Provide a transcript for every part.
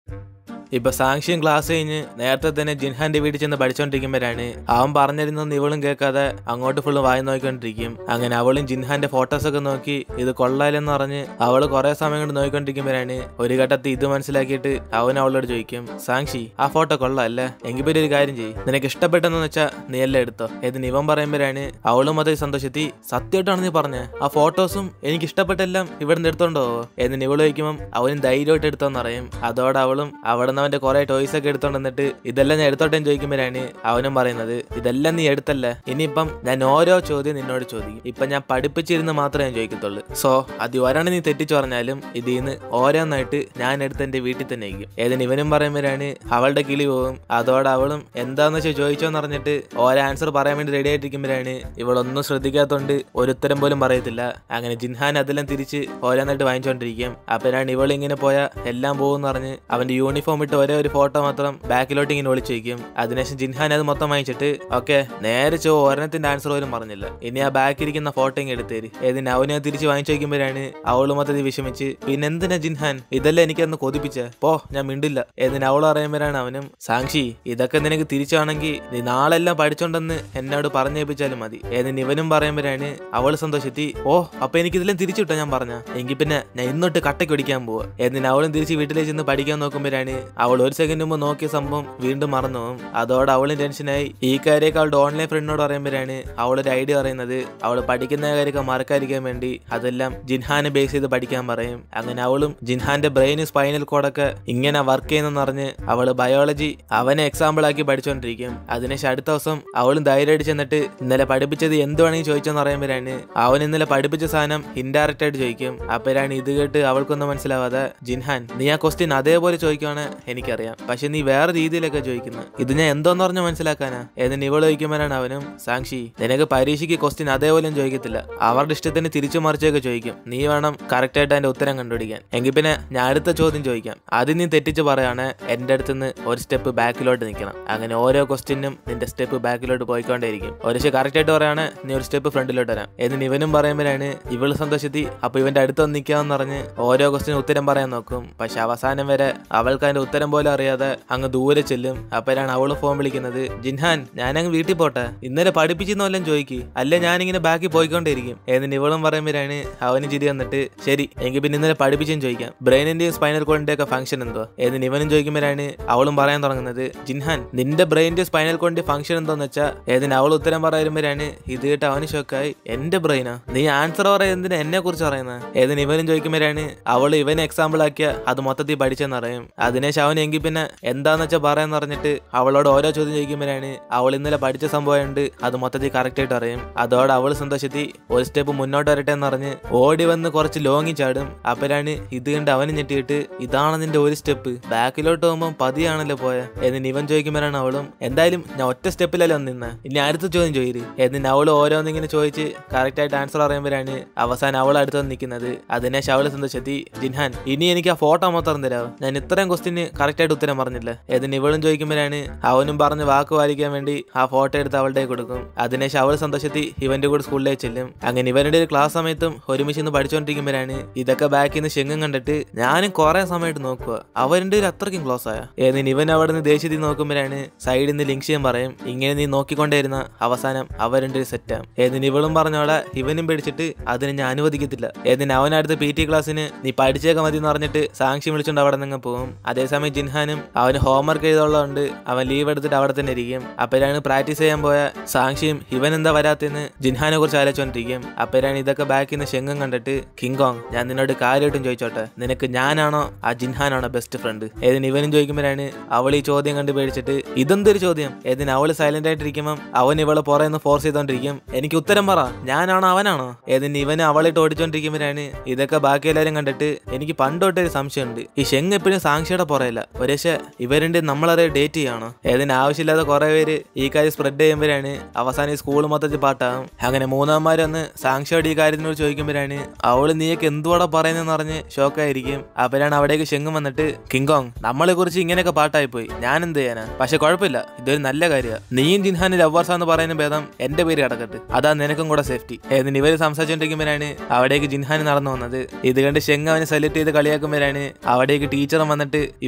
ഇപ്പൊ സാങ്ഷ്യം ക്ലാസ് കഴിഞ്ഞ് നേരത്തെ തന്നെ ജിൻഹാന്റെ വീട്ടിൽ ചെന്ന് പഠിച്ചോണ്ടിരിക്കുമ്പോഴാണ് അവൻ പറഞ്ഞിരുന്നൊന്നും ഇവളും കേൾക്കാതെ അങ്ങോട്ട് ഫുള്ള് വായി നോക്കിക്കൊണ്ടിരിക്കും അങ്ങനെ അവളും ജിൻഹാന്റെ ഫോട്ടോസ് ഒക്കെ നോക്കി ഇത് കൊള്ളാലെന്ന് പറഞ്ഞ് അവള് കുറെ സമയം കൊണ്ട് നോക്കിക്കൊണ്ടിരിക്കുമ്പോഴാണ് ഒരു ഘട്ടത്തിൽ ഇത് മനസ്സിലാക്കിയിട്ട് അവൻ അവളോട് ചോദിക്കും സാക്ഷി ആ ഫോട്ടോ കൊള്ളാല്ലേ എങ്കിൽ പിന്നെ ഒരു കാര്യം ചെയ്യും നിനക്ക് ഇഷ്ടപ്പെട്ടെന്ന് വെച്ചാ നീ എല്ലാം എടുത്തോ ഏതിന് ഇവൻ പറയുമ്പോഴാണ് അവളും അത് സന്തോഷത്തി സത്യമായിട്ടാണ് നീ പറഞ്ഞത് ആ ഫോട്ടോസും എനിക്ക് ഇഷ്ടപ്പെട്ടെല്ലാം ഇവിടെ നിന്ന് എടുത്തോണ്ടോ എന്ന് ഇവള് ചോദിക്കുമ്പോൾ അവനും ധൈര്യമായിട്ട് എടുത്തോന്ന് പറയും അതോടെ അവളും അവിടെ നിന്ന് അവന്റെ കുറെ ടോയ്സ് ഒക്കെ എടുത്തോണ്ട് വന്നിട്ട് ഇതെല്ലാം ഞാൻ എടുത്തോട്ടെ എന്ന് ചോദിക്കുമ്പോഴാണ് അവനും പറയുന്നത് ഇതെല്ലാം നീ എടുത്തല്ലേ ഇനിയിപ്പം ഞാൻ ഓരോ ചോദ്യം നിന്നോട് ചോദിക്കും ഇപ്പൊ ഞാൻ പഠിപ്പിച്ചിരുന്ന് മാത്രമേ ഞാൻ ചോദിക്കത്തുള്ളൂ സോ അത് ഒരെണ്ണം നീ തെറ്റിച്ചു പറഞ്ഞാലും ഇതിൽ നിന്ന് ഓരോന്നായിട്ട് ഞാൻ എടുത്ത് എന്റെ വീട്ടിൽ തന്നെ ആയിരിക്കും ഏതിന് ഇവനും പറയുമ്പോഴാണ് അവളുടെ കിളി പോകും അതോടെ അവളും എന്താന്ന് വെച്ചാൽ ചോദിച്ചോന്ന് പറഞ്ഞിട്ട് ഓരോ ആൻസർ പറയാൻ വേണ്ടി റെഡി ആയിട്ടിരിക്കുമ്പോഴാണ് ഇവളൊന്നും ശ്രദ്ധിക്കാത്തോണ്ട് ഒരു ഉത്തരം പോലും പറയത്തില്ല അങ്ങനെ ജിൻഹാൻ അതെല്ലാം തിരിച്ച് ഓരോന്നായിട്ട് വാങ്ങിച്ചോണ്ടിരിക്കും അപ്പോഴാണ് ഇവൾ ഇങ്ങനെ പോയ എല്ലാം പോകുമെന്ന് പറഞ്ഞ് അവന്റെ യൂണിഫോം ഇട്ട് ഒരേ ഒരു ഫോട്ടോ മാത്രം ബാക്കിലോട്ട് ഇങ്ങനെ ഒളിച്ചു വയ്ക്കും അതിനുശേഷം ജിൻഹാൻ അത് മൊത്തം വാങ്ങിച്ചിട്ട് ഓക്കെ നേരെ ചോ ഒരെണ്ണത്തിന്റെ ആൻസർ പോലും പറഞ്ഞില്ല ഇനി ആ ബാക്കിൽ ഇരിക്കുന്ന ഫോട്ടോ ഇങ്ങ് എടുത്തേര് ഏതിന് അവനെ അത് തിരിച്ച് വാങ്ങിച്ചു വയ്ക്കുമ്പോഴാണ് അവള് മൊത്തത്തിൽ വിഷമിച്ച് പിന്നെ എന്തിനാ ജിൻഹാൻ ഇതെല്ലാം എനിക്കന്ന് കൊതിപ്പിച്ച പോ ഞാൻ മിണ്ടില്ല ഏതിന് അവൾ പറയുമ്പോഴാണ് അവനും സാക്ഷി ഇതൊക്കെ നിനക്ക് തിരിച്ചാണെങ്കിൽ നീ നാളെല്ലാം പഠിച്ചോണ്ടെന്ന് എന്നോട് പറഞ്ഞേപ്പിച്ചാലും മതി ഏതിന് ഇവനും പറയുമ്പോഴാണ് അവള് സന്തോഷത്തി ഓ അപ്പൊ എനിക്ക് ഇതെല്ലാം തിരിച്ചിട്ടോ ഞാൻ പറഞ്ഞ എങ്കിൽ പിന്നെ ഞാൻ ഇന്നോട്ട് കട്ടയ്ക്ക് ഒടിക്കാൻ പോവാ എന്നിട്ട് അവളും തിരിച്ച് വീട്ടിലേക്ക് ചെന്ന് പഠിക്കാൻ നോക്കുമ്പോഴാണ് അവൾ ഒരു സെക്കൻഡ് മുമ്പ് നോക്കിയ സംഭവം വീണ്ടും മറന്നു പോകും അതോടെ അവളും ടെൻഷനായി ഈ കാര്യമൊക്കെ അവളുടെ ഓൺലൈൻ ഫ്രണ്ടിനോട് പറയുമ്പോഴാണ് അവളൊരു ഐഡിയ പറയുന്നത് അവൾ പഠിക്കുന്ന കാര്യമൊക്കെ മറക്കാതിരിക്കാൻ വേണ്ടി അതെല്ലാം ജിൻഹാനെ ബേസ് ചെയ്ത് പഠിക്കാൻ പറയും അങ്ങനെ അവളും ജിൻഹാന്റെ ബ്രെയിൻ സ്പൈനൽ കോഡൊക്കെ ഇങ്ങനെ വർക്ക് ചെയ്യുന്നെന്ന് പറഞ്ഞ് അവള് ബയോളജി അവനെ എക്സാമ്പിൾ ആക്കി പഠിച്ചുകൊണ്ടിരിക്കും അതിനുശേഷം അടുത്ത ദിവസം അവളും ധൈര്യമായിട്ട് ചെന്നിട്ട് ഇന്നലെ പഠിപ്പിച്ചത് എന്തുവാണെങ്കിൽ ചോദിച്ചെന്ന് പറയുമ്പോഴാണ് അവൻ ഇന്നലെ പഠിപ്പിച്ച സാധനം ഇൻഡയറക്റ്റ് ആയിട്ട് ചോദിക്കും അപ്പോഴാണ് ഇത് കേട്ട് അവൾക്കൊന്നും മനസ്സിലാവാതെ ജിൻഹാൻ നീ ആ ക്വസ്റ്റ്യൻ അതേപോലെ ചോദിക്കുവാണ് എനിക്കറിയാം പക്ഷെ നീ വേറെ രീതിയിലൊക്കെ ചോദിക്കുന്നത് ഇത് ഞാൻ എന്തോന്ന് പറഞ്ഞ മനസ്സിലാക്കാനാ എന്നിട്ട് ഇവള് ചോദിക്കുമ്പോഴാണ് അവനും സാക്ഷി നിനക്ക് പരീക്ഷയ്ക്ക് ക്വസ്റ്റ്യൻ അതേപോലെ ചോദിക്കത്തില്ല അവരുടെ ഇഷ്ടത്തിന് തിരിച്ചു മറിച്ചൊക്കെ ചോദിക്കും നീ വേണം കറക്റ്റ് ആയിട്ട് അതിന്റെ ഉത്തരം കണ്ടുപിടിക്കാൻ എങ്കിൽ പിന്നെ ഞാൻ അടുത്ത ചോദ്യം ചോദിക്കാം അത് നീ തെറ്റിച്ച് പറയാണ് എന്റെ അടുത്ത് നിന്ന് ഒരു സ്റ്റെപ്പ് ബാക്കിലോട്ട് നിൽക്കണം അങ്ങനെ ഓരോ ക്വസ്റ്റ്യനും നിന്റെ സ്റ്റെപ്പ് ബാക്കിലോട്ട് പോയിക്കൊണ്ടേയിരിക്കും ഒരു പക്ഷേ കറക്റ്റ് ആയിട്ട് പറയാണ് നീ ഒരു സ്റ്റെപ്പ് ഫ്രണ്ടിലോട്ട് വരാം എന്നിട്ട് ഇവനും പറയുമ്പോഴാണ് ഇവള് സന്തോഷത്തി അപ്പൊ ഇവന്റെ അടുത്ത് വന്ന് നിൽക്കാമെന്ന് പറഞ്ഞ് ഓരോ ക്വസ്റ്റിനും ഉത്തരം പറയാൻ നോക്കും പക്ഷെ അവസാനം വരെ അവൾക്ക് അതിന്റെ ഉത്തരം പോലും അറിയാതെ അങ്ങ് ദൂരെ ചെല്ലും അപ്പോഴാണ് അവള് ഫോൺ വിളിക്കുന്നത് ജിൻഹാൻ ഞാനങ്ങ് വീട്ടിൽ പോട്ടെ ഇന്നലെ പഠിപ്പിച്ചെന്ന് വല്ലതും ചോദിക്ക് അല്ലെ ഞാനിങ്ങനെ ബാക്കി പോയിക്കൊണ്ടിരിക്കും എന്നിട്ട് ഇവളും പറയുമ്പോഴാണ് അവന് ചിരി വന്നിട്ട് ശരി എങ്കിൽ പിന്നെ ഇന്നലെ പഠിപ്പിച്ചും ചോദിക്കാം ബ്രെയിനിന്റെയും സ്പൈനൽ കോഡിന്റെ ഒക്കെ ഫംഗ്ഷൻ എന്തോ എന്നിട്ട് ഇവനും ചോദിക്കുമ്പോഴാണ് അവളും പറയാൻ തുടങ്ങുന്നത് ജിൻഹാൻ നിന്റെ ബ്രെയിനിന്റെ സ്പൈനൽ കോഡിന്റെ ഫംഗ്ഷൻ എന്തോന്ന് വെച്ചാൽ ഏതിന് അവൾ ഉത്തരം പറയുമ്പോഴാണ് ഇത് കേട്ട് അവന് ഷോക്കായി എന്റെ ബ്രെയിനാ നീ ആൻസർ പറയുന്നതിന് എന്നെ കുറിച്ച് പറയുന്നത് ഏതിന് ഇവനും ചോദിക്കുമ്പോഴാണ് അവൾ ഇവനെ എക്സാമ്പിൾ ആക്കിയ അത് മൊത്തത്തിൽ പഠിച്ചെന്ന് പറയും അതിനുശേഷം അവൻ എങ്കിൽ പിന്നെ എന്താന്ന് വെച്ചാൽ പറയാന്ന് പറഞ്ഞിട്ട് അവളോട് ഓരോ ചോദ്യം ചോദിക്കുമ്പോഴാണ് അവൾ ഇന്നലെ പഠിച്ച സംഭവമുണ്ട് അത് മൊത്തത്തിൽ കറക്റ്റ് ആയിട്ട് അറിയും അതോടെ അവൾ സന്തോഷത്തി ഒരു സ്റ്റെപ്പ് മുന്നോട്ട് വരട്ടെ എന്ന് പറഞ്ഞ് ഓടി വന്ന് കുറച്ച് ലോങ്ങി ചാടും അപ്പോഴാണ് ഇത് കണ്ട് അവന് ഞെട്ടിയിട്ട് ഇതാണ് നിന്റെ ഒരു സ്റ്റെപ്പ് ബാക്കിലോട്ട് പോകുമ്പോൾ പതിയാണല്ലോ പോയ എന്നിട്ട് ഇവൻ ചോദിക്കുമ്പോഴാണ് അവളും എന്തായാലും ഞാൻ ഒറ്റ സ്റ്റെപ്പിലല്ലേ ഒന്ന് നിന്ന് ഇനി അടുത്ത ചോദ്യം ചോദിര് എന്നിട്ട് അവൾ ഓരോന്നിങ്ങനെ ചോദിച്ച് കറക്റ്റ് ആയിട്ട് ആൻസർ പറയുമ്പോഴാണ് അവസാനം അവൾ അടുത്ത് വന്ന് നിൽക്കുന്നത് അതിനുശേഷം അവള് സന്തോഷത്തി ജിൻഹാൻ ഇനി എനിക്ക് ആ ഫോട്ടോ മൊത്തം തരാമോ ഞാൻ ഇത്രയും ക്വസ്റ്റിന് കറക്റ്റ് ആയിട്ട് ഉത്തരം പറഞ്ഞില്ല എന്നിട്ട് ഇവളും ചോദിക്കുമ്പോഴാണ് അവനും പറഞ്ഞ് വാക്ക് പാലിക്കാൻ വേണ്ടി ആ ഫോട്ടോ എടുത്ത് അവളുടെ കയ്യിൽ കൊടുക്കും അതിനുശേഷം അവൾ സന്തോഷത്തി ഇവന്റെ കൂടെ സ്കൂളിലേക്ക് ചെല്ലും അങ്ങനെ ഇവരുടെ ഒരു ക്ലാസ് സമയത്തും ഒരുമിച്ച് നിന്ന് പഠിച്ചുകൊണ്ടിരിക്കുമ്പോഴാണ് ഇതൊക്കെ ബാക്കിൽ നിന്ന് ശെങ്ങും കണ്ടിട്ട് ഞാനും കുറെ സമയമായിട്ട് നോക്കുക അവരുടെ ഒരു അത്രയ്ക്കും ക്ലോസ് ആയ എന്നിട്ട് ഇവൻ അവിടെ നിന്ന് ദേഷ്യത്തിൽ നോക്കുമ്പോഴാണ് സൈഡിൽ നിന്ന് ലിങ്ക് ചെയ്യാൻ പറയും ഇങ്ങനെ നീ നോക്കിക്കൊണ്ടേയിരുന്ന അവസാനം അവരുടെ ഒരു സെറ്റാം എന്നിട്ട് ഇവളും പറഞ്ഞോടെ ഇവനും പേടിച്ചിട്ട് അതിന് ഞാൻ അനുവദിക്കത്തില്ല എന്നിട്ട് അവനടുത്ത് പി ടി ക്ലാസ്സിന് നീ പഠിച്ചേക്ക മതി എന്ന് പറഞ്ഞിട്ട് സാക്ഷി വിളിച്ചോണ്ട് അവിടെ നിന്ന് പോകും അതേസമയം ജിൻഹാനും അവന് ഹോംവർക്ക് എഴുതുള്ളതുകൊണ്ട് അവൻ ലീവ് എടുത്തിട്ട് അവിടെ തന്നെ ഇരിക്കും അപ്പോഴാണ് പ്രാക്ടീസ് ചെയ്യാൻ പോയ സാക്ഷിയും ഇവൻ എന്താ വരാത്തെന്ന് ജിൻഹാനെ കുറിച്ച് ആലോചിച്ചോണ്ടിരിക്കും അപ്പോഴാണ് ഇതൊക്കെ ബാക്കിൽ നിന്ന് ശെങ്ങും കണ്ടിട്ട് കിങ് കോങ് ഞാൻ നിന്നോട് കാര്യമായിട്ടും ചോദിച്ചോട്ടെ നിനക്ക് ഞാനാണോ ആ ജിൻഹാനാണോ ബെസ്റ്റ് ഫ്രണ്ട് ഏതിന് ഇവനും ചോദിക്കുമ്പോഴാണ് അവൾ ഈ ചോദ്യം കണ്ട് പേടിച്ചിട്ട് ഇതെന്തൊരു ചോദ്യം ഏതിന് അവള് സൈലന്റ് ആയിട്ടിരിക്കുമ്പോൾ അവൻ ഇവളെ പുറയെന്ന് ഫോഴ്സ് ചെയ്തോണ്ടിരിക്കും എനിക്ക് ഉത്തരം പറ ഞാനാണോ അവനാണോ ഏതിന് ഇവന് അവളിട്ട് ഓടിച്ചോണ്ടിരിക്കുമ്പോഴാണ് ഇതൊക്കെ ബാക്കി എല്ലാവരും കണ്ടിട്ട് എനിക്ക് പണ്ടോട്ടേ ഒരു സംശയമുണ്ട് ഈ ഷെങ് എപ്പോഴും സാക്ഷിയുടെ പുറയില്ല ഒരേശ ഇവരുടെ നമ്മളറെ ഡേറ്റ് ചെയ്യണോ ഏതിന് ആവശ്യമില്ലാതെ കുറെ പേര് ഈ കാര്യം സ്പ്രെഡ് ചെയ്യുമ്പോഴാണ് അവസാനം ഈ സ്കൂൾ മൊത്തത്തിൽ പാട്ടാകും അങ്ങനെ മൂന്നാന്മാരൊന്ന് സാക്ഷിയോട് ഈ കാര്യത്തിനോട് ചോദിക്കുമ്പോഴാണ് അവള് നീയൊക്കെ എന്തുവാടാ പറയുന്നതെന്ന് പറഞ്ഞ് ഷോക്കായിരിക്കും അപ്പോഴാണ് അവിടേക്ക് ഷെങ്ങും വന്നിട്ട് കിങ്കോങ് നമ്മളെ കുറിച്ച് ഇങ്ങനെയൊക്കെ പാട്ടായി പോയി ഞാൻ എന്ത് ചെയ്യാനാ പക്ഷെ കുഴപ്പമില്ല ഇതൊരു നല്ല കാര്യമാണ് നീയും ജിൻഹാനും ലവേഴ്സ് എന്ന് പറയുന്ന ഭേദം എന്റെ പേര് കിടക്കട്ടെ അതാ നിനക്കും കൂടെ സേഫ്റ്റി ഏതിന് ഇവര് സംസാരിച്ചോണ്ടിരിക്കുമ്പോഴാണ് അവിടേക്ക് ജിൻഹാൻ നടന്നു വന്നത് ഇത് കണ്ട് ഷെങ് അവനെ സെലക്ട് ചെയ്ത് കളിയാക്കുമ്പോഴാണ് അവിടേക്ക് ടീച്ചറും വന്നിട്ട് ഇവർ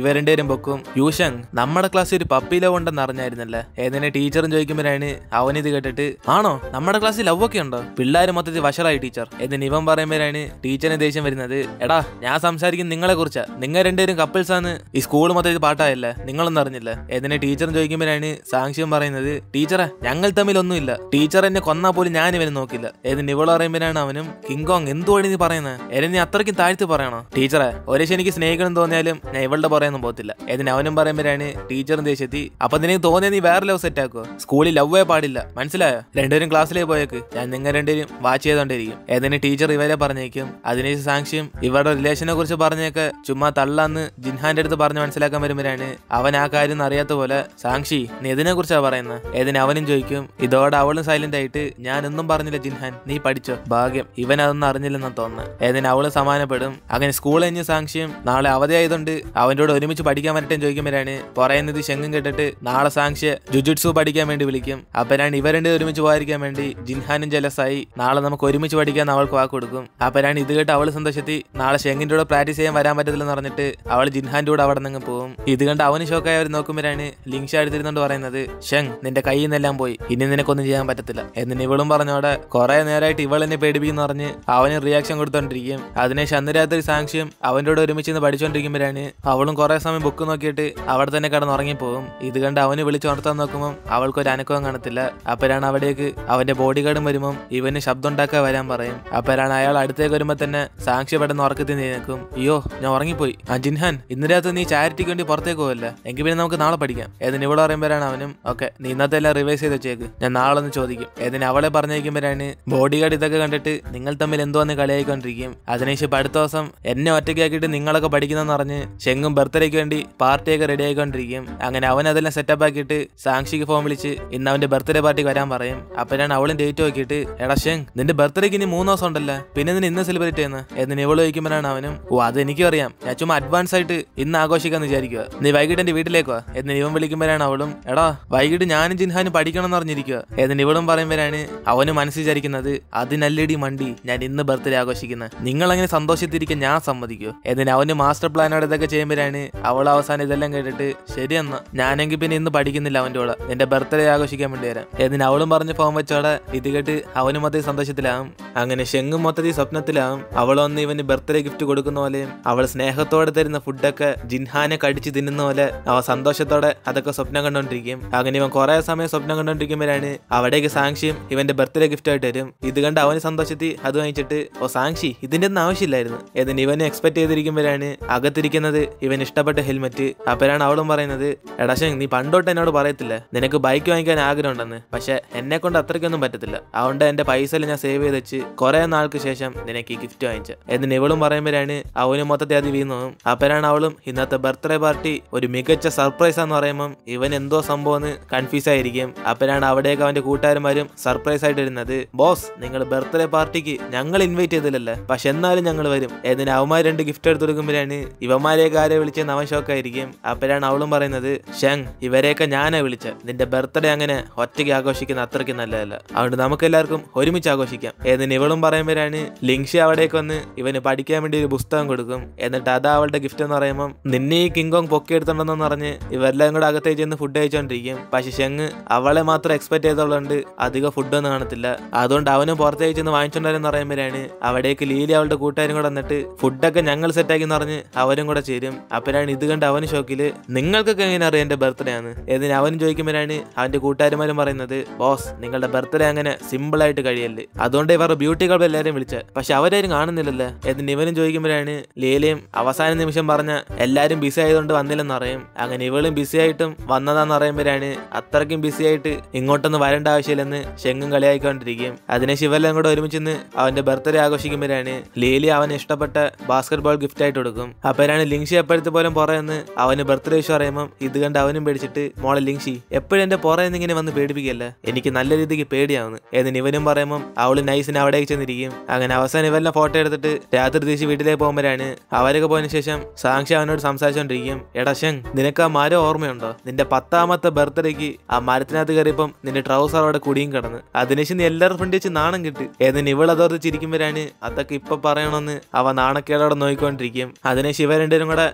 ഇവ രണ്ടുപേരും പൊക്കും യൂഷങ് നമ്മുടെ ക്ലാസ്സിൽ ഒരു പപ്പിലോ ഉണ്ടെന്ന് അറിഞ്ഞായിരുന്നല്ലേ ഏതിനെ ടീച്ചറും ചോദിക്കുമ്പോഴാണ് അവനിത് കേട്ടിട്ട് ആണോ നമ്മുടെ ക്ലാസ്സിൽ ലവ് ഒക്കെ ഉണ്ടോ പിള്ളേർ മൊത്തത്തിൽ വഷളായി ടീച്ചർ എന്നിന് ഇവൻ പറയുമ്പോഴാണ് ടീച്ചറിന് ദേഷ്യം വരുന്നത് എടാ ഞാൻ സംസാരിക്കുന്ന നിങ്ങളെ കുറിച്ചാ നിങ്ങൾ രണ്ടുപേരും കപ്പിൾസ് ആണ് ഈ സ്കൂൾ മൊത്തത്തിൽ പാട്ടായല്ലേ നിങ്ങളൊന്നും അറിഞ്ഞില്ല ഏതിനെ ടീച്ചറും ചോദിക്കുമ്പോഴാണ് സാക്ഷ്യം പറയുന്നത് ടീച്ചറെ ഞങ്ങൾ തമ്മിൽ ഒന്നുമില്ല ടീച്ചർ എന്നെ കൊന്നാ പോലും ഞാൻ ഇവനെ നോക്കില്ല ഏതിന് ഇവള് പറയുമ്പോഴാണ് അവനും കിങ്കോങ് എന്തുവാണ് നീ പറയുന്നത് എന്നെ നീ അത്രയ്ക്കും താഴ്ത്തി പറയണോ ടീച്ചറെ ഒരേശം എനിക്ക് സ്നേഹിക്കണം തോന്നിയാലും ഞാൻ ഇവളുടെ പറയുന്നു പോകത്തില്ല ഏതിന് അവനും പറയുമ്പോഴാണ് ടീച്ചറും ദേഷ്യത്തി അപ്പൊ നിനക്ക് തോന്നിയ നീ വേറെ ലവ് സെറ്റ് ആക്കോ സ്കൂളിൽ ലവ്വേ പാടില്ല മനസ്സിലായോ രണ്ടുപേരും ക്ലാസ്സിലേക്ക് പോയേക്ക് ഞാൻ നിങ്ങൾ രണ്ടുപേരും വാച്ച് ചെയ്തോണ്ടിരിക്കും ഏതിന് ടീച്ചർ ഇവരെ പറഞ്ഞേക്കും അതിനുശേഷം സാക്ഷ്യം ഇവരുടെ റിലേഷനെ കുറിച്ച് പറഞ്ഞേക്ക് ചുമ്മാ തള്ളാന്ന് ജിൻഹാന്റെ അടുത്ത് പറഞ്ഞ് മനസ്സിലാക്കാൻ വരുമ്പോഴാണ് അവൻ ആ കാര്യം അറിയാത്ത പോലെ സാക്ഷി നീ ഇതിനെ കുറിച്ചാ പറയുന്നത് ഏതിന് അവനും ചോദിക്കും ഇതോടെ അവളും സൈലന്റ് ആയിട്ട് ഞാനൊന്നും പറഞ്ഞില്ല ജിൻഹാൻ നീ പഠിച്ചോ ഭാഗ്യം ഇവൻ അതൊന്നും അറിഞ്ഞില്ലെന്നാ തോന്നുന്നത് ഏതിന് അവള് സമാനപ്പെടും അങ്ങനെ സ്കൂൾ കഴിഞ്ഞ് സാക്ഷ്യം നാളെ അവധി ആയതുകൊണ്ട് അവൻ്റെ കൂടെ ഒരുമിച്ച് പഠിക്കാൻ പറ്റട്ടെ ചോദിക്കുമ്പോഴാണ് പറയുന്നത് ശെങ്ങും കേട്ടിട്ട് നാളെ സാങ്ഷ്യ ജുജുട്സു പഠിക്കാൻ വേണ്ടി വിളിക്കും അപ്പരാണ് ഇവ രണ്ട് ഒരുമിച്ച് പോകാതിരിക്കാൻ വേണ്ടി ജിൻഹാനും ജലസായി നാളെ നമുക്ക് ഒരുമിച്ച് പഠിക്കാൻ അവൾക്ക് വാക്ക് കൊടുക്കും അപ്പരാണ് ഇത് കേട്ട് അവൾ സന്തോഷത്തി നാളെ ഷെങ്ങിന്റെ കൂടെ പ്രാക്ടീസ് ചെയ്യാൻ വരാൻ പറ്റത്തില്ലെന്ന് പറഞ്ഞിട്ട് അവൾ ജിൻഹാന്റെ കൂടെ അവിടെ നിന്ന് പോകും ഇത് കണ്ട് അവന് ഷോക്കായി അവർ നോക്കുമ്പോഴാണ് ലിങ്ഷ എടുത്തിരുന്നോണ്ട് പറയുന്നത് ഷെങ് നിന്റെ കയ്യിൽ നിന്നെല്ലാം പോയി ഇനി നിനക്കൊന്നും ചെയ്യാൻ പറ്റത്തില്ല എന്നിന് ഇവളും പറഞ്ഞോടെ കുറെ നേരമായിട്ട് ഇവൾ എന്നെ പേടിപ്പിക്കുന്ന പറഞ്ഞ് അവന് റിയാക്ഷൻ കൊടുത്തോണ്ടിരിക്കും അതിനെ അന്ന് രാത്രി സാക്ഷ്യം അവൻ്റെ കൂടെ ഒരുമിച്ച് നിന്ന് പഠിച്ചുകൊണ്ടിരിക്കുമ്പോഴാണ് അവളും കുറെ സമയം ബുക്ക് നോക്കിയിട്ട് അവിടെ തന്നെ കിടന്ന് ഉറങ്ങിപ്പോകും ഇത് കണ്ട് അവന് വിളിച്ചുണർത്താൻ നോക്കുമ്പോൾ അവൾക്ക് ഒരു അനക്കവും കാണത്തില്ല അപ്പോഴാണ് അവിടേക്ക് അവന്റെ ബോഡി ഗാർഡും വരുമ്പോൾ ഇവന് ശബ്ദം ഉണ്ടാക്കാൻ വരാൻ പറയും അപ്പോഴാണ് അയാൾ അടുത്തേക്ക് വരുമ്പോൾ തന്നെ സാക്ഷി പെട്ടെന്ന് ഉറക്കത്തിൽ നീ നിൽക്കും അയ്യോ ഞാൻ ഉറങ്ങിപ്പോയി ആ ജിൻഹാൻ ഇന്ന് രാത്രി നീ ചാരിറ്റിക്ക് വേണ്ടി പുറത്തേക്ക് പോകല്ല എങ്കിൽ പിന്നെ നമുക്ക് നാളെ പഠിക്കാം ഏതിന് ഇവിടെ പറയുമ്പോഴാണ് അവനും ഓക്കെ നീ ഇന്നത്തെ എല്ലാം റിവൈസ് ചെയ്ത് വെച്ചേക്ക് ഞാൻ നാളെ ഒന്ന് ചോദിക്കും ഏതിന് അവളെ പറഞ്ഞേക്കുമ്പോഴാണ് ബോഡി ഗാർഡ് ഇതൊക്കെ കണ്ടിട്ട് നിങ്ങൾ തമ്മിൽ എന്തോന്ന് കളിയായിക്കൊണ്ടിരിക്കും അതിനുശേഷം ഇപ്പൊ അടുത്ത ദിവസം എന്നെ ഒറ്റയ്ക്കാക്കിയിട്ട് നിങ്ങളൊക്കെ പഠിക്കുന്നെന്ന് പറഞ്ഞ് ശെങ്ങും ബർത്ത്ഡേക്ക് വേണ്ടി പാർട്ടിയൊക്കെ റെഡി ആയിക്കൊണ്ടിരിക്കും അങ്ങനെ അവൻ അതെല്ലാം സെറ്റപ്പ് ആക്കിയിട്ട് സാക്ഷിക്ക് ഫോൺ വിളിച്ച് ഇന്ന് അവന്റെ ബർത്ത്ഡേ പാർട്ടിക്ക് വരാൻ പറയും അപ്പോഴാണ് അവളും ഡേറ്റ് നോക്കിയിട്ട് എടാ ഷെങ് നിന്റെ ബർത്ത്ഡേക്ക് ഇനി മൂന്ന് ദിവസം ഉണ്ടല്ലോ പിന്നെ നിന്നെ ഇന്ന് സെലിബ്രേറ്റ് ചെയ്യുന്നത് എന്ന് ഇവള് ചോദിക്കുമ്പോഴാണ് അവനും ഓ അത് എനിക്കും അറിയാം ഞാൻ ചുമ്മാ അഡ്വാൻസ് ആയിട്ട് ഇന്ന് ആഘോഷിക്കാന്ന് വിചാരിക്കുക നീ വൈകിട്ട് എന്റെ വീട്ടിലേക്ക് വാ എന്ന് ഇവൻ വിളിക്കുമ്പോഴാണ് അവളും എടാ വൈകിട്ട് ഞാനും ജിൻഹാനും പഠിക്കണം എന്ന് പറഞ്ഞിരിക്കുക എന്ന് ഇവളും പറയുമ്പോഴാണ് അവന് മനസ്സിൽ വിചാരിക്കുന്നത് അതിനല്ലടി മണ്ടി ഞാൻ ഇന്ന് ബർത്ത്ഡേ ആഘോഷിക്കുന്നത് നിങ്ങൾ അങ്ങനെ സന്തോഷത്തിരിക്കാൻ ഞാൻ സമ്മതിക്കൂ എന്നിന് അവന് മാസ്റ്റർ പ്ലാനോട് ഇതൊക്കെ ചെയ്യുമ്പോഴാണ് അവൾ അവസാനം ഇതെല്ലാം കേട്ടിട്ട് ശരിയെന്നാ ഞാനെങ്കിൽ പിന്നെ ഇന്ന് പഠിക്കുന്നില്ല അവന്റെ കൂടെ എന്റെ ബർത്ത്ഡേ ആഘോഷിക്കാൻ വേണ്ടി വരാം എന്നിന് അവളും പറഞ്ഞ് ഫോൺ വെച്ചോടെ ഇത് കേട്ട് അവനും മൊത്തത്തിൽ സന്തോഷത്തിലാവും അങ്ങനെ ശെങ്ങും മൊത്തത്തിൽ സ്വപ്നത്തിലാവും അവളൊന്ന് ഇവന് ബർത്ത്ഡേ ഗിഫ്റ്റ് കൊടുക്കുന്ന പോലെയും അവൾ സ്നേഹത്തോടെ തരുന്ന ഫുഡൊക്കെ ജിൻഹാനെ കടിച്ച് തിന്നുന്ന പോലെ അവ സന്തോഷത്തോടെ അതൊക്കെ സ്വപ്നം കണ്ടോണ്ടിരിക്കും അങ്ങനെ ഇവൻ കുറെ സമയം സ്വപ്നം കണ്ടോണ്ടിരിക്കുമ്പോഴാണ് അവിടേക്ക് സാക്ഷിയും ഇവന്റെ ബർത്ത്ഡേ ഗിഫ്റ്റ് ആയിട്ട് വരും ഇത് കണ്ട് അവന് സന്തോഷത്തിൽ അത് വാങ്ങിച്ചിട്ട് ഓ സാക്ഷി ഇതിന്റെ ഒന്നും ആവശ്യമില്ലായിരുന്നു എന്നിട്ട് ഇവനെ എക്സ്പെക്ട് ചെയ്തിരിക്കുമ്പോഴാണ് അകത്തിരിക്കുന്നത് ഇവൻ ഇഷ്ടപ്പെട്ട ഹെൽമെറ്റ് അപ്പോഴാണ് അവളും പറയുന്നത് എടാ ശeng, നീ പണ്ടോട്ട് എന്നോട് പറയത്തില്ല നിനക്ക് ബൈക്ക് വാങ്ങിക്കാൻ ആഗ്രഹം ഉണ്ടെന്ന് പക്ഷെ എന്നെ കൊണ്ട് അത്രയ്ക്കൊന്നും പറ്റത്തില്ല അതുകൊണ്ട് എന്റെ പൈസ എല്ലാം ഞാൻ സേവ് ചെയ്ത് വെച്ച് കുറെ നാൾക്ക് ശേഷം നിനക്ക് ഈ ഗിഫ്റ്റ് വാങ്ങിച്ച എന്നിട്ട് ഇവളും പറയുമ്പോഴാണ് അവന് മൊത്തത്തിൽ അത് വീണും അപ്പോഴാണ് അവളും ഇന്നത്തെ ബർത്ത്ഡേ പാർട്ടി ഒരു മികച്ച സർപ്രൈസ് എന്ന് പറയുമ്പോൾ ഇവൻ എന്തോ സംഭവം കൺഫ്യൂസ് ആയിരിക്കും അപ്പോഴാണ് അവിടേക്ക് അവന്റെ കൂട്ടുകാരന്മാരും സർപ്രൈസ് ആയിട്ട് വരുന്നത് ബോസ് നിങ്ങൾ ബർത്ത്ഡേ പാർട്ടിക്ക് ഞങ്ങൾ ഇൻവൈറ്റ് ചെയ്തില്ലല്ലേ പക്ഷെ എന്നാലും ഞങ്ങൾ വരും എന്നിന് അവന്മാർ രണ്ട് ഗിഫ്റ്റ് എടുത്ത് കൊടുക്കുമ്പോഴാണ് ഇവന്മാരെയൊക്കെ ആരെ വിളിച്ചെന്ന് അവൻ ഷോക്കായിരിക്കും അപ്പോഴാണ് അവളും പറയുന്നത് ഷങ് ഇവരെയൊക്കെ ഞാനാ വിളിച്ച നിന്റെ ബർത്ത്ഡേ അങ്ങനെ ഒറ്റയ്ക്ക് ആഘോഷിക്കുന്ന അത്രയ്ക്ക് നല്ലതല്ല അതുകൊണ്ട് നമുക്ക് എല്ലാവർക്കും ഒരുമിച്ച് ആഘോഷിക്കാം എന്നിന് ഇവളും പറയുമ്പോഴാണ് ലിങ്ഷി അവിടേക്ക് വന്ന് ഇവന് പഠിക്കാൻ വേണ്ടി ഒരു പുസ്തകം കൊടുക്കും എന്നിട്ട് അതാ അവളുടെ ഗിഫ്റ്റ് എന്ന് പറയുമ്പോൾ നിന്നെ ഈ കിങ്കോങ് പൊക്കിയെടുത്തുണ്ടെന്ന് പറഞ്ഞ് ഇവരെല്ലാം കൂടെ അകത്തേക്ക് ചെന്ന് ഫുഡ് കഴിച്ചോണ്ടിരിക്കും പക്ഷെ ഷെങ് അവളെ മാത്രം എക്സ്പെക്ട് ചെയ്തതുകൊണ്ട് അധികം ഫുഡൊന്നും കാണത്തില്ല അതുകൊണ്ട് അവനും പുറത്തേക്ക് ചെന്ന് വാങ്ങിച്ചോണ്ടാരെന്ന് പറയുമ്പോഴാണ് അവിടേക്ക് ലീലി അവളുടെ കൂട്ടുകാരും കൂടെ വന്നിട്ട് ഫുഡൊക്കെ ഞങ്ങൾ സെറ്റാക്കി എന്ന് പറഞ്ഞ് അവരും കൂടെ ചേരും അപ്പോഴാണ് ഇത് കണ്ട് അവന് ഷോക്കില് നിങ്ങൾക്കൊക്കെ എങ്ങനെ അറിയാം എന്റെ ബർത്ത്ഡേ ആണ് എന്നിന് അവനും ചോദിക്കുമ്പോഴാണ് അവന്റെ കൂട്ടുകാരന്മാരും പറയുന്നത് ബോസ് നിങ്ങളുടെ ബർത്ത്ഡേ അങ്ങനെ സിമ്പിൾ ആയിട്ട് കഴിയല്ലേ അതുകൊണ്ട് ഇവർ ബ്യൂട്ടി ക്ലബ് എല്ലാവരും വിളിച്ച പക്ഷെ അവരാരും കാണുന്നില്ലല്ലോ എന്നിന് ഇവനും ചോദിക്കുമ്പോഴാണ് ലീലയും അവസാന നിമിഷം പറഞ്ഞ എല്ലാരും ബിസി ആയതുകൊണ്ട് വന്നില്ലെന്ന് അറിയും അങ്ങനെ ഇവളും ബിസി ആയിട്ടും വന്നതാന്ന് പറയുമ്പോഴാണ് അത്രയ്ക്കും ബിസി ആയിട്ട് ഇങ്ങോട്ടൊന്നും വരേണ്ട ആവശ്യമില്ലെന്ന് ശെങ്ങും കളിയായിക്കൊണ്ടിരിക്കും അതിനെ ശിവെല്ലാം കൂടെ ഒരുമിച്ച് നിന്ന് അവന്റെ ബർത്ത്ഡേ ആഘോഷിക്കുമ്പോഴാണ് ലീലി അവന് ഇഷ്ടപ്പെട്ട ബാസ്കറ്റ് ബോൾ ഗിഫ്റ്റ് ആയിട്ട് കൊടുക്കും അപ്പോഴാണ് ലിങ്ഷി എപ്പോഴത്തെ പോലും പുറയെന്ന് അവന് ബർത്ത്ഡേ വിഷു പറയുമ്പോൾ ഇത് കണ്ട് അവനും പേടിച്ചിട്ട് മോളെ ലിങ്ഷി എപ്പോഴും എന്റെ പുറയെന്ന് ഇങ്ങനെ വന്ന് പേടിപ്പിക്കല്ല എനിക്ക് നല്ല രീതിക്ക് പേടിയാവുന്നു എന്നിന് ഇവനും പറയുമ്പോൾ അവള് നൈസിന് അവിടേക്ക് ചെന്നിരിക്കും അങ്ങനെ അവസാനം ഇവെല്ലാം ഫോട്ടോ എടുത്തിട്ട് രാത്രി തിരിച്ച് വീട്ടിലേക്ക് പോകുമ്പോഴാണ് അവരൊക്കെ പോയതിനു ശേഷം സാക്ഷി അവനോട് സംസാരിച്ചോണ്ടിരിക്കും എടാ ശങ് നിനക്ക് ആ മരം ഓർമ്മയുണ്ടോ നിന്റെ പത്താമത്തെ ബർത്ത്ഡേക്ക് ആ മരത്തിനകത്ത് കയറിയപ്പം നിന്റെ ട്രൗസർ അവിടെ കുടിയും കിടന്ന് അതിനുശേഷം നീ എല്ലാവരും ഫ്രണ്ട് വെച്ച് നാണം കിട്ടി ഏതിന് ഇവളതോർത്ത് ചിരിക്കുമ്പോഴാണ് അതൊക്കെ ഇപ്പൊ പറയണമെന്ന് അവ നാണക്കേടോടെ നോക്കിക്കൊണ്ടിരിക്കും അതിനെ ശിവ രണ്ടുപേരും കൂടെ അവന്റെ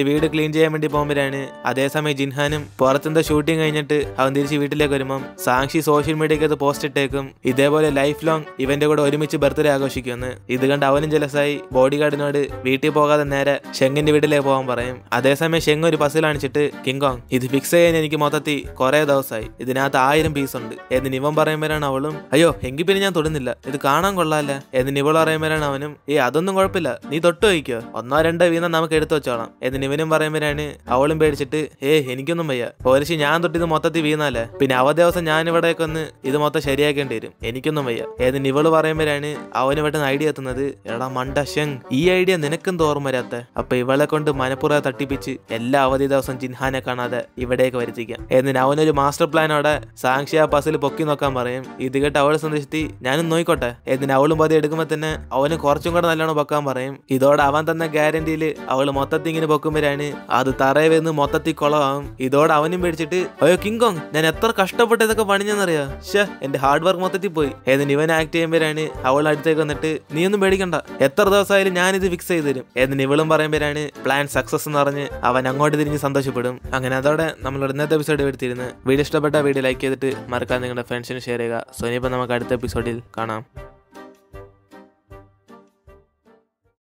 വീട് ക്ലീൻ ചെയ്യാൻ വേണ്ടി പോകുമ്പോഴാണ് അതേസമയം ജിൻഹാനും പുറത്തെന്തോ ഷൂട്ടിംഗ് കഴിഞ്ഞിട്ട് അവൻ തിരിച്ച് വീട്ടിലേക്ക് വരുമ്പം സാക്ഷി സോഷ്യൽ മീഡിയക്കകത്ത് പോസ്റ്റ് ഇട്ടേക്കും ഇതേപോലെ ലൈഫ് ലോങ് ഇവന്റെ കൂടെ ഒരുമിച്ച് ബർത്ത്ഡേ ആഘോഷിക്കുമെന്ന് ഇത് കണ്ട് അവനും ജലസായി ബോഡി ഗാർഡിനോട് വീട്ടിൽ പോകാതെ നേരെ ഷെങ്ങിന്റെ വീട്ടിലേക്ക് പോകാൻ പറയും അതേസമയം ഷെങ് ഒരു പസിൽ കാണിച്ചിട്ട് കിങ്കോങ് ഇത് ഫിക്സ് ചെയ്യാൻ എനിക്ക് മൊത്തത്തിൽ കുറെ ദിവസമായി ഇതിനകത്ത് ആയിരം പീസ് ഉണ്ട് എന്നിന് ഇവൻ പറയുമ്പോഴാണ് അവളും അയ്യോ എങ്കിൽ പിന്നെ ഞാൻ തൊടുന്നില്ല ഇത് കാണാൻ കൊള്ളാല്ല എന്നിന് ഇവൾ പറയുമ്പോഴാണ് അവനും ഏ അതൊന്നും കുഴപ്പമില്ല നീ തൊട്ട് വയ്ക്കോ ഒന്നോ രണ്ടോ വീതം നമുക്ക് എടുത്തു വെച്ചോളാം എന്നിന് ഇവനും പറയുമ്പോഴാണ് അവളും പേടിച്ചിട്ട് ഏ എനിക്കൊന്നും വയ്യ പോലീസ് ഞാൻ തൊട്ട് ഇത് മൊത്തത്തിൽ വീണാലേ പിന്നെ അവ ദിവസം ഞാൻ ഇവിടേക്ക് വന്ന് ഇത് മൊത്തം ശരിയാക്കേണ്ടി വരും എനിക്കൊന്നും വയ്യ എന്നിന് ഇവള് പറയുമ്പോഴാണ് അവന് പെട്ടെന്ന് ഐഡിയ എത്തുന്നത് എടാ മണ്ട ഷെങ് ഈ ഐഡിയ നിനക്കും തോറും വരാത്ത അപ്പൊ ഇവളെ കൊണ്ട് മനപ്പുറ തട്ടിപ്പിച്ച് എല്ലാ അവധി ദിവസം ജിൻഹാനെ കാണാതെ ഇവിടേക്ക് വരുത്തിക്കാം എന്നിന് അവനൊരു മാസ്റ്റർ പ്ലാനോടെ സാക്ഷി ആ പസിൽ പൊക്കി നോക്കാൻ പറയും ഇത് കേട്ട് അവളെ സന്ദേശിച്ച് ഞാനും നോയിക്കോട്ടെ എന്നിന് അവളും പതി എടുക്കുമ്പോൾ തന്നെ അവന് കുറച്ചും കൂടെ നല്ലോണം പൊക്കാൻ പറയും ഇതോടെ അവൻ തന്ന ഗ്യാരണ്ടിയിൽ അവൾ മൊത്തത്തിൽ ഇങ്ങനെ പൊക്കുമ്പോഴാണ് അത് തറയെ വന്ന് മൊത്തത്തിൽ കുളമാവും ഇതോടെ അവനും പേടിച്ചിട്ട് അയ്യോ കിങ്കോങ് ഞാൻ എത്ര കഷ്ടപ്പെട്ട് ഇതൊക്കെ പണിഞ്ഞെന്നറിയാ ഷേ എന്റെ ഹാർഡ് വർക്ക് മൊത്തത്തിൽ പോയി എന്നിന് ഇവൻ ആക്ട് ചെയ്യുമ്പോഴാണ് അവൾ അടുത്തേക്ക് വന്നിട്ട് നീ ഒന്നും പേടിക്കണ്ട എത്ര ദിവസമായാലും ഞാനിത് ഫിക്സ് ചെയ്ത് തരും എന്നിന് ഇവളും പറയുമ്പോഴാണ് പ്ലാൻ സക്സസ് എന്ന് പറഞ്ഞ് അവൻ അങ്ങോട്ട് തിരിഞ്ഞ് സന്തോഷപ്പെടും അങ്ങനെ അതോടെ നമ്മൾ ഇന്നത്തെ എപ്പിസോഡ് എടുത്തിരുന്നു വീഡിയോ ഇഷ്ടപ്പെട്ട വീഡിയോ ലൈക്ക് ചെയ്തിട്ട് മറക്കാൻ നിങ്ങളുടെ ഫ്രണ്ട്സിന് ഷെയർ ചെയ്യുക സോ ഇനിയിപ്പോൾ നമുക്ക് അടുത്ത എപ്പിസോഡിൽ കാണാം